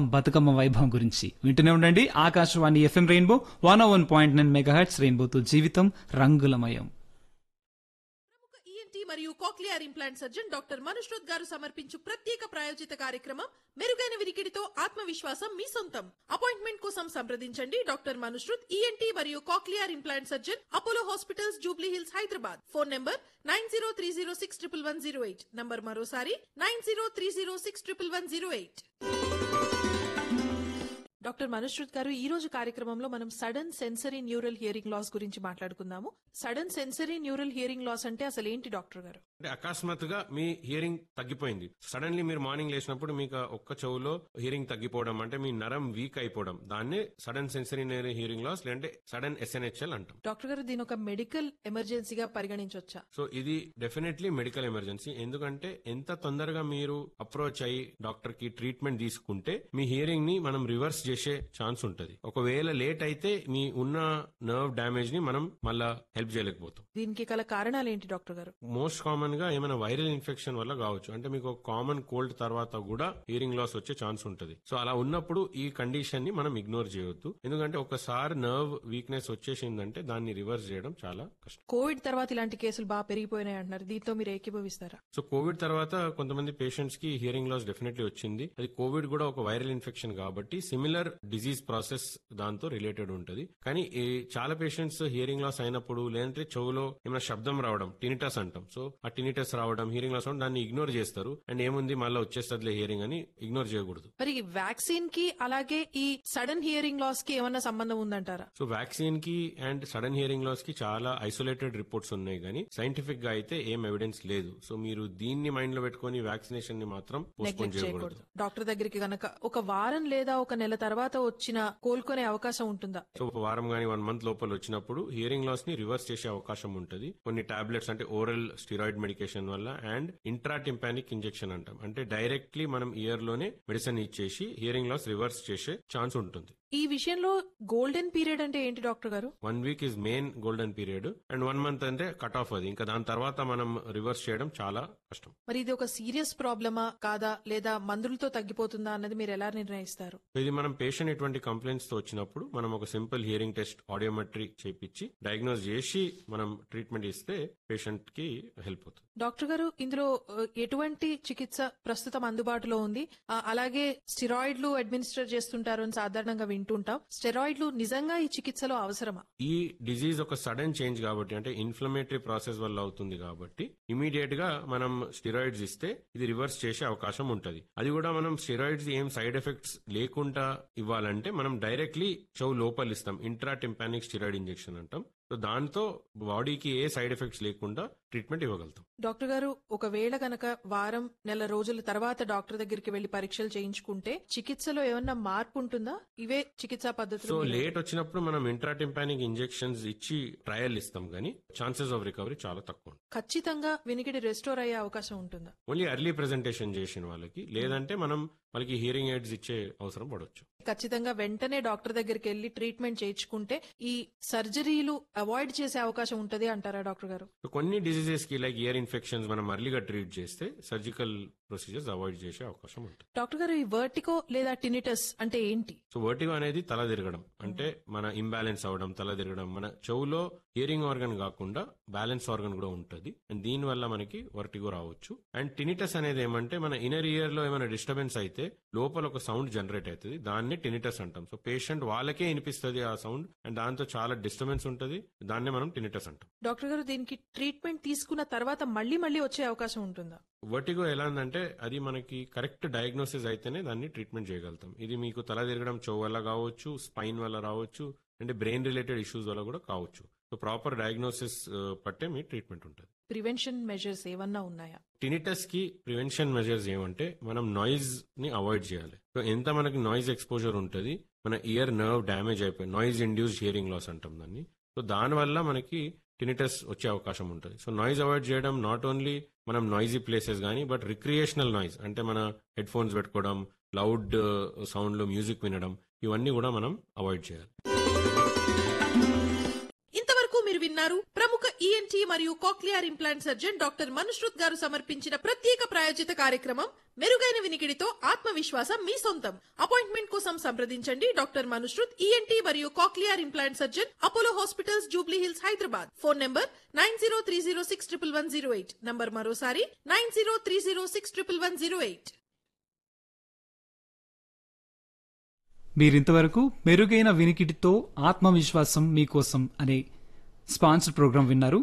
బతుకమ్మ వైభవం గురించి వింటూనే ఉండండి Akashvani FM rainbow one one point nine mega hits రెయిన్బోతో జీవితం రంగులమయం ప్రముఖ ఈఎన్టీ మరియు cochlear implant surgeon doctor Manushruth garu సమర్పించు ప్రత్యేక ప్రాయోజిత కార్యక్రమం మెరుగైన వినికిడితో ఆత్మవిశ్వాసం మీ సొంతం అపాయింట్మెంట్ కోసం సంప్రదించండి డాక్టర్ మనుష్రుత్ ఈఎన్టీ మరియు cochlear implant surgeon Apollo hospitals Jubilee Hills Hyderabad phone number nine zero three zero six triple one zero eight number మరోసారి nine zero three zero six triple one zero eight doctor Manushruth garu ఈ రోజు కార్యక్రమంలో మనం sudden sensory neural hearing loss గురించి మాట్లాడుకుందాము sudden sensory neural hearing loss అంటే అసలు ఏంటి డాక్టర్ గారు అంటే అకస్మాత్తుగా మీ హియరింగ్ తగ్గిపోయింది సడన్లీ మీరు మార్నింగ్ లేచినప్పుడు మీకు ఆ ఒక్క చెవులో హియరింగ్ తగ్గిపోవడం అంటే మీ నరం వీక్ అయిపోవడం దాన్నే సడన్ సెన్సరీ హియరింగ్ లాస్ లేదంటే సడన్ ఎస్ఎన్హెచ్ఎల్ అంటాం డాక్టర్ గారు దీని ఒక మెడికల్ ఎమర్జెన్సీగా పరిగణించవచ్చా సో ఇది డెఫినెట్లీ మెడికల్ ఎమర్జెన్సీ ఎందుకంటే ఎంత తొందరగా మీరు అప్రోచ్ అయ్యి డాక్టర్ కి ట్రీట్మెంట్ తీసుకుంటే మీ హియరింగ్ ని మనం రివర్స్ చేసే ఛాన్స్ ఉంటది ఒకవేళ లేట్ అయితే మీ ఉన్న నర్వ్ డ్యామేజ్ ని మనం మళ్ళా హెల్ప్ చేయలేకపోతాం దీనికి గల కారణాలు ఏంటి డాక్టర్ గారు మోస్ట్ కామన్ గా ఏమైనా వైరల్ ఇన్ఫెక్షన్ వల్ల కావచ్చు అంటే మీకు ఒక కామన్ కోల్డ్ తర్వాత కూడా హియరింగ్ లాస్ వచ్చే ఛాన్స్ ఉంటుంది సో అలా ఉన్నప్పుడు ఈ కండిషన్ ని మనం ఇగ్నోర్ చేయొద్దు ఎందుకంటే ఒకసారి నర్వ్ వీక్నెస్ వచ్చేసిందంటే దాన్ని రివర్స్ చేయడం చాలా కష్టం కోవిడ్ తర్వాత ఇలాంటి కేసులు బాగా పెరిగిపోయినాయి అంటున్నారు దీంతో మీరు ఏకీభవిస్తారా సో కోవిడ్ తర్వాత కొంతమంది పేషెంట్స్ కి హియరింగ్ లాస్ డెఫినెట్లీ వచ్చింది అది కోవిడ్ కూడా ఒక వైరల్ ఇన్ఫెక్షన్ కాబట్టి సిమిలర్ డిజీజ్ ప్రాసెస్ దాంతో రిలేటెడ్ ఉంటుంది కానీ ఈ చాలా పేషెంట్స్ హియరింగ్ లాస్ అయినప్పుడు లేదంటే చెవులో ఏమైనా శబ్దం రావడం టినిటస్ అంటాం సో ఆ టినిటస్ రావడం హియరింగ్ లాస్ అవడం దాన్ని ఇగ్నోర్ చేస్తారు అండ్ ఏముంది మళ్ళీ వచ్చేస్తుందిలే హియరింగ్ అని ఇగ్నోర్ చేయకూడదు మరి వ్యాక్సిన్ కి అలాగే ఈ సడన్ హియరింగ్ లాస్ కి ఏమన్నా సంబంధం ఉందంటారా సో వ్యాక్సిన్ కి అండ్ సడన్ హియరింగ్ లాస్ కి చాలా ఐసోలేటెడ్ రిపోర్ట్స్ ఉన్నాయి కానీ సైంటిఫిక్ గా అయితే ఏం ఎవిడెన్స్ లేదు సో మీరు దీన్ని మైండ్ లో పెట్టుకుని వ్యాక్సినేషన్ ని మాత్రం పోస్ట్పోన్ నెగ్లెక్ట్ చేయకూడదు చేయకూడదు డాక్టర్ దగ్గరికి గనక ఒక వారం లేదా ఒక నెల తర్వాత వచ్చిన కోలుకునే అవకాశం ఉంటుందా సో ఒక వారం గానీ వన్ మంత్ లోపల వచ్చినప్పుడు హియరింగ్ లాస్ ని రివర్స్ చేసే అవకాశం ఉంటుంది కొన్ని టాబ్లెట్స్ అంటే ఓరల్ స్టిరాయిడ్ మెడికేషన్ వల్ల అండ్ ఇంట్రాటింపానిక్ ఇంజెక్షన్ అంటాం అంటే డైరెక్ట్లీ మనం ఇయర్ లోనే మెడిసిన్ ఇచ్చేసి హియరింగ్ లాస్ రివర్స్ చేసే ఛాన్స్ ఉంటుంది ఈ విషయంలో గోల్డెన్ పీరియడ్ అంటే ఏంటి doctor garu one week is main golden period and one month అంటే కట్ ఆఫ్ అది ఇంకా దాని తర్వాత మనం రివర్స్ చేయడం చాలా కష్టం మరి ఇది ఒక సీరియస్ ప్రాబ్లమా కాదా లేదా మందులతో తగ్గిపోతుందా అన్నది మీరు ఎలా నిర్ణయిస్తారు ఇది మనం పేషెంట్ ఎటువంటి కంప్లైంట్స్ తో వచ్చినప్పుడు మనం ఒక సింపుల్ హియరింగ్ టెస్ట్ ఆడియోమెట్రీ చేపించి డయాగ్నోస్ చేసి మనం ట్రీట్మెంట్ ఇస్తే పేషెంట్ కి హెల్ప్ అవుతుంది డాక్టర్ గారు ఇందులో ఆ, ఎటువంటి చికిత్స ప్రస్తుతం అందుబాటులో ఉంది ఆ, అలాగే స్టెరాయిడ్లు అడ్మినిస్టర్ చేస్తుంటారు అని సాధారణంగా వింటుంటాం స్టెరాయిడ్లు నిజంగా ఈ చికిత్సలో అవసరమా ఈ డిజీజ్ ఒక సడన్ చేంజ్ కాబట్టి అంటే ఇన్ఫ్లమేటరీ ప్రాసెస్ వల్ల అవుతుంది కాబట్టి ఇమీడియట్ గా మనం స్టిరాయిడ్స్ ఇస్తే ఇది రివర్స్ చేసే అవకాశం ఉంటది అది కూడా మనం స్టిరాయిడ్స్ ఏం సైడ్ ఎఫెక్ట్స్ లేకుండా ఇవ్వాలంటే మనం డైరెక్ట్లీ చెవు లోపల ఇస్తాం ఇంట్రాటింపానిక్ స్టిరాయిడ్ ఇంజెక్షన్ అంటాం సో దాంతో బాడీకి ఏ సైడ్ ఎఫెక్ట్స్ లేకుండా ట్రీట్మెంట్ ఇవ్వగలుగుతాం డాక్టర్ గారు ఒకవేళ గనక వారం నెల రోజుల తర్వాత డాక్టర్ దగ్గరికి వెళ్లి పరీక్షలు చేయించుకుంటే చికిత్సలో ఏమన్నా మార్పు ఉంటుందా ఇవే చికిత్సా సో పద్ధతులు లేట్ వచ్చినప్పుడు మనం ఇంట్రాటింపానిక్ ఇంజెక్షన్స్ ఇచ్చి ట్రయల్ ఇస్తాం కానీ ఛాన్సెస్ ఆఫ్ రికవరీ చాలా తక్కువ ఉంటుంది ఖచ్చితంగా వినికిడి రెస్టోర్ అయ్యే అవకాశం ఉంటుందా ఓన్లీ ఎర్లీ ప్రెజెంటేషన్ చేసిన వాళ్ళకి లేదంటే మనం వాళ్ళకి హియరింగ్ ఎయిడ్స్ ఇచ్చే అవసరం పడవచ్చు ఖచ్చితంగా వెంటనే డాక్టర్ దగ్గరికి వెళ్లి ట్రీట్మెంట్ చేయించుకుంటే ఈ సర్జరీలు అవాయిడ్ చేసే అవకాశం ఉంటది అంటారా డాక్టర్ గారు సో కొన్ని డిసీజెస్ కి లైక్ ఇయర్ ఇన్ఫెక్షన్స్ మనం అర్లీగా ట్రీట్ చేస్తే సర్జికల్ ప్రొసీజర్స్ అవాయిడ్ చేసే అవకాశం ఉంటుంది డాక్టర్ గారు ఈ వర్టికో లేదా టినిటస్ అంటే ఏంటి సో వర్టిగో అనేది తల తిరగడం అంటే మన ఇంబ్యాలెన్స్ అవడం తల తిరగడం మన చెవులో హియరింగ్ ఆర్గన్ కాకుండా బ్యాలెన్స్ ఆర్గన్ కూడా ఉంటుంది అండ్ దీని వల్ల మనకి వర్టిగో రావచ్చు అండ్ టినిటస్ అనేది ఏమంటే మన ఇన్నర్ ఇయర్ లో ఏమైనా డిస్టర్బెన్స్ అయితే లోపల ఒక సౌండ్ జనరేట్ అవుతుంది దాన్ని టినిటస్ అంటాం సో పేషెంట్ వాళ్ళకే వినిపిస్తుంది ఆ సౌండ్ అండ్ దాంతో చాలా డిస్టర్బెన్స్ ఉంటుంది దాన్నే మనం టినిటస్ అంటాం డాక్టర్ గారు దీనికి ట్రీట్మెంట్ తీసుకున్న తర్వాత మళ్ళీ మళ్ళీ వచ్చే అవకాశం ఉంటుందా వర్టిగో ఎలా ఉందంటే అది మనకి కరెక్ట్ డయాగ్నోసిస్ అయితేనే దాన్ని ట్రీట్మెంట్ చేయగలుగుతాం ఇది మీకు తల తిరగడం చెవు వల్ల కావచ్చు స్పైన్ వల్ల రావచ్చు అంటే బ్రెయిన్ రిలేటెడ్ ఇష్యూస్ వల్ల కూడా కావచ్చు సో ప్రాపర్ డయాగ్నోసిస్ పట్టే మీ ట్రీట్మెంట్ ఉంటుంది ప్రివెన్షన్ మెజర్స్ ఏమన్నా ఉన్నాయా టినిటస్ కి ప్రివెన్షన్ మెజర్స్ ఏమంటే మనం నాయిస్ ని అవాయిడ్ చేయాలి సో ఎంత మనకి నాయిస్ ఎక్స్పోజర్ ఉంటుంది మన ఇయర్ నర్వ్ డ్యామేజ్ అయిపోయి నాయిస్ ఇండ్యూస్డ్ హియరింగ్ లాస్ అంటాం దాన్ని సో దానివల్ల మనకి టినిటస్ వచ్చే అవకాశం ఉంటుంది సో నాయిస్ అవాయిడ్ చేయడం నాట్ ఓన్లీ మనం నాయిజీ ప్లేసెస్ కానీ బట్ రిక్రియేషనల్ నాయిస్ అంటే మన హెడ్ ఫోన్స్ పెట్టుకోవడం లౌడ్ సౌండ్ లో మ్యూజిక్ వినడం ఇవన్నీ కూడా మనం అవాయిడ్ చేయాలి ఇంతవరకు మీరు విన్నారు విన్నారు ప్రముఖ ఈఎన్టీ మరియు cochlear implant surgeon doctor Manushruth garu సమర్పించిన ప్రత్యేక ప్రాయోజిత కార్యక్రమం మెరుగైన వినికిడితో ఆత్మవిశ్వాసం మీ సొంతం అపాయింట్మెంట్ కోసం సంప్రదించండి డాక్టర్ మనుశ్రుత్ ఈఎన్టీ మరియు cochlear implant surgeon Apollo hospitals Jubilee Hills Hyderabad phone number nine zero three zero six triple one zero eight number మరోసారి nine zero three zero six triple one zero eight మీరింతవరకు మెరుగైన వినికిడితో ఆత్మవిశ్వాసం మీకోసం అనే స్పాన్సర్ ప్రోగ్రాం విన్నారు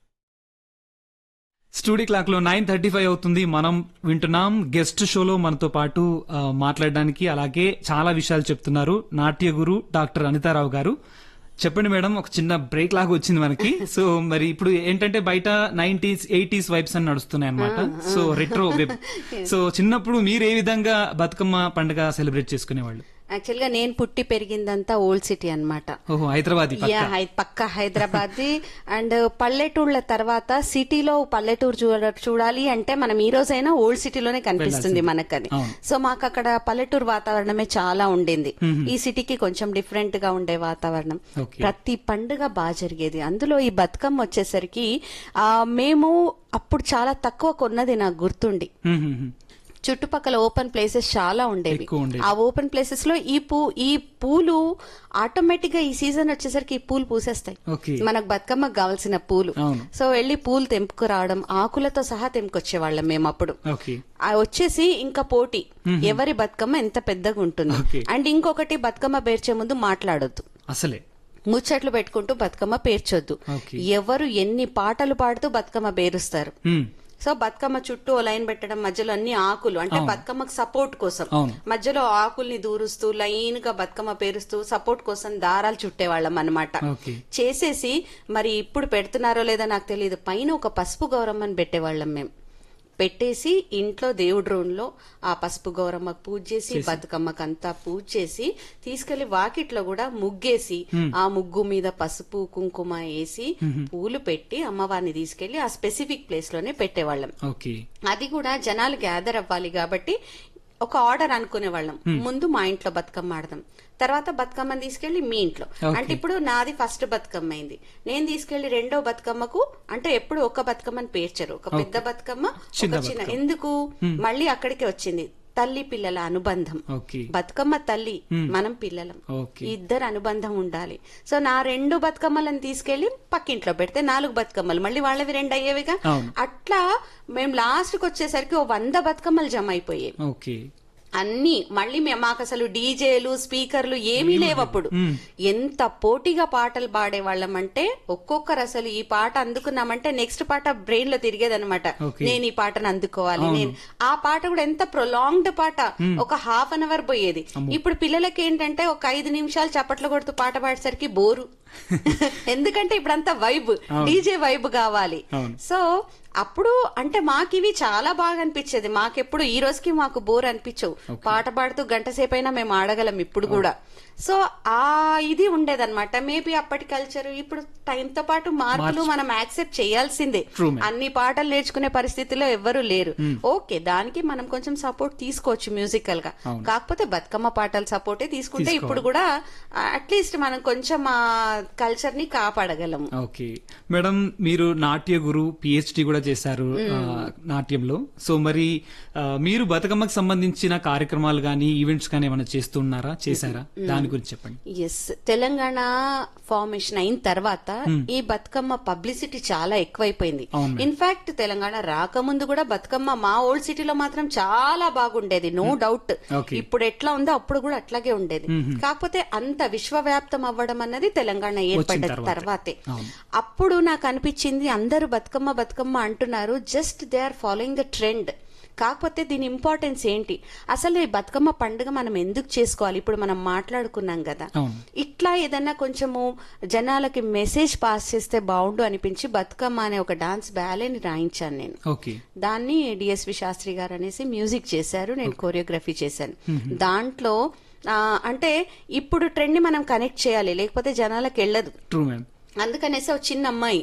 స్టూడియో క్లాక్ లో నైన్ థర్టీ ఫైవ్ అవుతుంది మనం వింటున్నాం గెస్ట్ షోలో మనతో పాటు ఆ, మాట్లాడడానికి అలాగే చాలా విషయాలు చెప్తున్నారు నాట్య గురు డాక్టర్ అనితారావు గారు చెప్పండి మేడం ఒక చిన్న బ్రేక్ లాగా వచ్చింది మనకి సో మరి ఇప్పుడు ఏంటంటే బయట నైన్టీస్ ఎయిటీస్ వైబ్స్ అని నడుస్తున్నాయి అనమాట సో రెట్రో వెబ్ సో చిన్నప్పుడు మీరు ఏ విధంగా బతుకమ్మ పండుగ సెలబ్రేట్ చేసుకునేవాళ్ళు యాక్చువల్ గా నేను పుట్టి పెరిగిందంతా ఓల్డ్ సిటీ అన్నమాట ఓహో హైదరాబాద్ యా హై- పక్క హైదరాబాద్ అండ్ పల్లెటూళ్ళ తర్వాత సిటీలో పల్లెటూరు చూడ చూడాలి అంటే మనం ఈ రోజైనా ఓల్డ్ సిటీలోనే కనిపిస్తుంది మనకని అవును. సో మాకు అక్కడ పల్లెటూరు వాతావరణమే చాలా ఉండింది ఈ సిటీకి కొంచెం డిఫరెంట్ గా ఉండే వాతావరణం ఓకే. ప్రతి పండుగ బాగా జరిగేది అందులో ఈ బతుకమ్మ వచ్చేసరికి ఆ మేము అప్పుడు చాలా తక్కువ కొన్నది నాకు గుర్తుండి హ్మ్, హ్మ్, హ్మ్. చుట్టుపక్కల ఓపెన్ ప్లేసెస్ చాలా ఉండేవి ఎక్కువ ఉండేవి. ఆ ఓపెన్ ప్లేసెస్ లో ఈ పూ ఈ పూలు ఆటోమేటిక్ గా ఈ సీజన్ వచ్చేసరికి ఈ పూలు పూసేస్తాయి ఓకే మనకు బతుకమ్మకు కావాల్సిన పూలు అవును. సో వెళ్ళి పూలు తెంపుకు రావడం ఆకులతో సహా తెంపుకొచ్చే వాళ్ళం మేము అప్పుడు ఓకే ఆ వచ్చేసి ఇంకా పోటీ ఎవరి బతుకమ్మ ఎంత పెద్దగా ఉంటుంది ఓకే. అండ్ ఇంకొకటి బతుకమ్మ పేర్చే ముందు మాట్లాడొద్దు అసలే ముచ్చట్లు పెట్టుకుంటూ బతుకమ్మ పేర్చొద్దు ఓకే. ఎవరు ఎన్ని పాటలు పాడుతూ బతుకమ్మ పేరుస్తారు హ్మ్. సో బతుకమ్మ చుట్టూ ఓ లైన్ పెట్టడం మధ్యలో అన్ని ఆకులు అంటే బతుకమ్మకు సపోర్ట్ కోసం అవును. మధ్యలో ఆకుల్ని దూరుస్తూ లైన్ గా బతుకమ్మ పేరుస్తూ సపోర్ట్ కోసం దారాలు చుట్టేవాళ్ళం అనమాట ఓకే చేసేసి మరి ఇప్పుడు పెడుతున్నారో లేదో నాకు తెలియదు పైన ఒక పసుపు గౌరమ్మని పెట్టేవాళ్ళం మేము పెట్టేసి ఇంట్లో దేవుడి రూమ్ లో ఆ పసుపు గౌరమ్మకు పూజ చేసి బతుకమ్మకు అంతా పూజ చేసి తీసుకెళ్లి వాకిట్లో కూడా ముగ్గేసి ఆ ముగ్గు మీద పసుపు కుంకుమ వేసి పూలు పెట్టి అమ్మవారిని తీసుకెళ్లి ఆ స్పెసిఫిక్ ప్లేస్ లోనే పెట్టేవాళ్ళం ఓకే అది కూడా జనాలు గ్యాదర్ అవ్వాలి కాబట్టి ఒక ఆర్డర్ అనుకునే వాళ్ళం ముందు మా ఇంట్లో బతుకమ్మ ఆడదాం తర్వాత బతుకమ్మని తీసుకెళ్లి మీ ఇంట్లో అంటే ఇప్పుడు నాది ఫస్ట్ బతుకమ్మ అయింది నేను తీసుకెళ్లి రెండో బతుకమ్మకు అంటే ఎప్పుడు ఒక బతుకమ్మని పేర్చరు ఒక పెద్ద బతుకమ్మ ఒక చిన్న ఎందుకు మళ్ళీ అక్కడికే వచ్చింది తల్లి పిల్లల అనుబంధం ఓకే బతుకమ్మ తల్లి మనం పిల్లలం ఓకే ఈ ఇద్దరు అనుబంధం ఉండాలి సో నా రెండు బతుకమ్మలను తీసుకెళ్లి పక్కింట్లో పెడితే నాలుగు బతుకమ్మలు మళ్ళీ వాళ్ళవి రెండు అయ్యేవిగా అవును. అట్లా మేము లాస్ట్ కి వచ్చేసరికి ఓ వంద బతుకమ్మలు జమ అయిపోయాయి ఓకే అన్ని మళ్ళీ మేము మాకు అసలు డీజేలు స్పీకర్లు ఏమీ లేవు అప్పుడు ఎంత పోటీగా పాటలు పాడేవాళ్ళం అంటే ఒక్కొక్కరు అసలు ఈ పాట అందుకున్నామంటే నెక్స్ట్ పాట బ్రెయిన్ లో తిరిగేదనమాట Okay. నేను ఈ పాటను అందుకోవాలి నేను ఆ పాట కూడా ఎంత ప్రొలాంగ్డ్ పాట ఒక హాఫ్ అన్ అవర్ పోయేది ఇప్పుడు పిల్లలకి ఏంటంటే ఒక ఐదు నిమిషాలు చప్పట్లు కొడుతూ పాట పాడేసరికి బోరు ఎందుకంటే ఇప్పుడంతా వైబ్ డీజే వైబ్ కావాలి అవును. సో అప్పుడు అంటే మాకు ఇవి చాలా బాగా అనిపించేది మాకెప్పుడు ఈ రోజుకి మాకు బోర్ అనిపించవు పాట పాడుతూ గంట సేపు అయినా మేము ఆడగలం ఇప్పుడు కూడా సో ఆ ఇది ఉండేదన్నమాట మేబీ అప్పటి కల్చర్ ఇప్పుడు time తో పాటు మార్పులు మనం యాక్సెప్ట్ చేయాల్సిందే True, ma'am. అన్ని పాటలు నేర్చుకునే పరిస్థితిలో ఎవ్వరు లేరు ఓకే దానికి మనం కొంచెం సపోర్ట్ తీసుకోవచ్చు మ్యూజికల్ గా కాకపోతే బతుకమ్మ పాటల సపోర్టే తీసుకుంటే ఇప్పుడు కూడా అట్లీస్ట్ మనం కొంచెం ఆ కల్చర్ ని కాపాడగలము ఓకే మేడం మీరు నాట్య గురు పిహెచ్డి కూడా చేశారు ఆ, నాట్యంలో సో మరి ఆ, మీరు బతుకమ్మకు సంబంధించిన కార్యక్రమాలు గానీ ఈవెంట్స్ గానీ ఏమైనా చేస్తున్నారా చేశారా దాని గురించి చెప్పండి ఎస్ తెలంగాణ ఫార్మేషన్ అయిన తర్వాత ఈ బతుకమ్మ పబ్లిసిటీ చాలా ఎక్కువైపోయింది అవును. ఇన్ఫాక్ట్ తెలంగాణ రాకముందు కూడా బతుకమ్మ మా ఓల్డ్ సిటీలో మాత్రం చాలా బాగుండేది నో డౌట్ Okay. ఇప్పుడు ఎట్లా ఉందో అప్పుడు కూడా అట్లాగే ఉండేది కాకపోతే అంత విశ్వవ్యాప్తం అవ్వడం అన్నది తెలంగాణ ఏర్పడ్డ తర్వాతే. తర్వాతే అవును. అప్పుడు నాకు అనిపించింది అందరూ బతుకమ్మ బతుకమ్మ అంటున్నారు just they are following the trend కాకపోతే దీని ఇంపార్టెన్స్ ఏంటి అసలు ఈ బతుకమ్మ పండుగ మనం ఎందుకు చేసుకోవాలి ఇప్పుడు మనం మాట్లాడుకున్నాం కదా అవును ఇట్లా ఏదన్నా కొంచెము జనాలకి మెసేజ్ పాస్ చేస్తే బాగుండు అనిపించి బతుకమ్మ అనే ఒక డాన్స్ బ్యాలేని రాయించాను నేను ఓకే దాన్ని డిఎస్వి శాస్త్రి గారు అనేసి మ్యూజిక్ చేశారు నేను కోరియోగ్రఫీ చేశాను దాంట్లో ఆ, అంటే ఇప్పుడు ట్రెండ్ ని మనం కనెక్ట్ చేయాలి లేకపోతే జనాలకు వెళ్ళదు ట్రూ మ్యామ్ అందుకనేసి ఒక చిన్న అమ్మాయి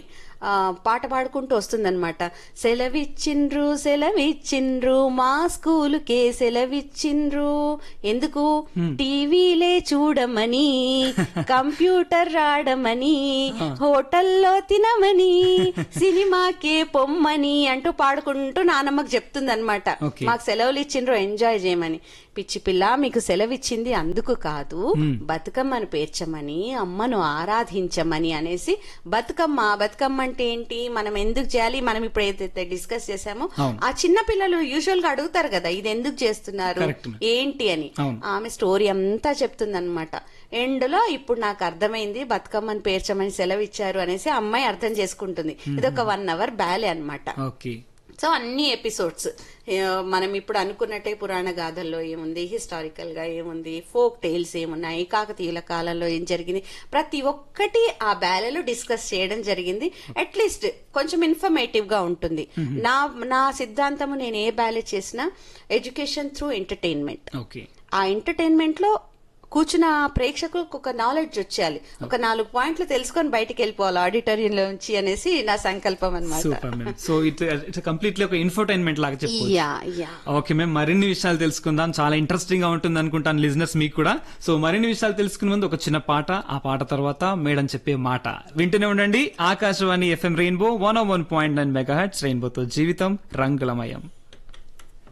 ఆ, పాట పాడుకుంటూ వస్తుందన్నమాట సెలవిచ్చిండ్రు సెలవిచ్చిండ్రు మా స్కూలుకే సెలవిచ్చిండ్రు ఎందుకు టీవీలే చూడమని కంప్యూటర్ రాడమని హోటల్లో తినమని సినిమాకే పొమ్మని అంటూ పాడుకుంటూ నానమ్మకు చెప్తుందన్నమాట Okay. మాకు సెలవులు ఇచ్చిండ్రు ఎంజాయ్ చేయమని పిచ్చి పిల్ల మీకు సెలవిచ్చింది అందుకు కాదు బతుకమ్మను పేర్చమని అమ్మను ఆరాధించమని అనేసి బతుకమ్మ బతుకమ్మ అంటే ఏంటి మనం ఎందుకు చేయాలి మనం ఇప్పుడు ఏదైతే డిస్కస్ చేసామో అవును. ఆ చిన్న పిల్లలు యూజువల్ గా అడుగుతారు కదా ఇది ఎందుకు చేస్తున్నారు Correct. ఏంటి అని అవును. ఆమె స్టోరీ అంతా చెప్తుందన్నమాట ఎండ్ లో ఇప్పుడు నాకు అర్థమైంది బతుకమ్మని పేర్చమని సెలవు ఇచ్చారు అనేసి ఆ అమ్మాయి అర్థం చేసుకుంటుంది ఇది ఒక వన్ అవర్ బ్యాలే అన్నమాట ఓకే సో అన్ని ఎపిసోడ్స్ మనం ఇప్పుడు అనుకున్నట్టే పురాణ గాథల్లో ఏముంది హిస్టారికల్ గా ఏముంది ఫోక్ టైల్స్ ఏమున్నాయి కాకతీయుల కాలంలో ఏం జరిగింది ప్రతి ఒక్కటి ఆ బ్యాలలో డిస్కస్ చేయడం జరిగింది అట్లీస్ట్ కొంచెం ఇన్ఫర్మేటివ్ గా ఉంటుంది నా నా సిద్ధాంతము నేను ఏ బ్యాలెట్ చేసినా ఎడ్యుకేషన్ త్రూ ఎంటర్టైన్మెంట్ ఓకే ఆ ఎంటర్టైన్మెంట్ లో కూర్చున్న ప్రేక్షకులకు ఒక నాలెడ్జ్ వచ్చేయాలి ఒక నాలుగు పాయింట్లు తెలుసుకొని బయటికి వెళ్ళిపోవాలి ఆడిటోరియం లోంచి అనేసి నా సంకల్పం అనమాట super ma'am so it it's completely ఒక ఇన్ఫర్టైన్మెంట్ లాగా చెప్పుకోవచ్చు యా యా ఓకే మేము మరిన్ని విషయాలు తెలుసుకుందాం చాలా ఇంట్రెస్టింగ్ గా ఉంటుంది అనుకుంటాను లిజినెస్ మీకు కూడా సో మరిన్ని విషయాలు తెలుసుకునే ముందు ఒక చిన్న పాట ఆ పాట తర్వాత మేడం చెప్పే మాట వింటూనే ఉండండి Akashvani FM rainbow one one point nine mega hits రెయిన్బోతో జీవితం రంగులమయం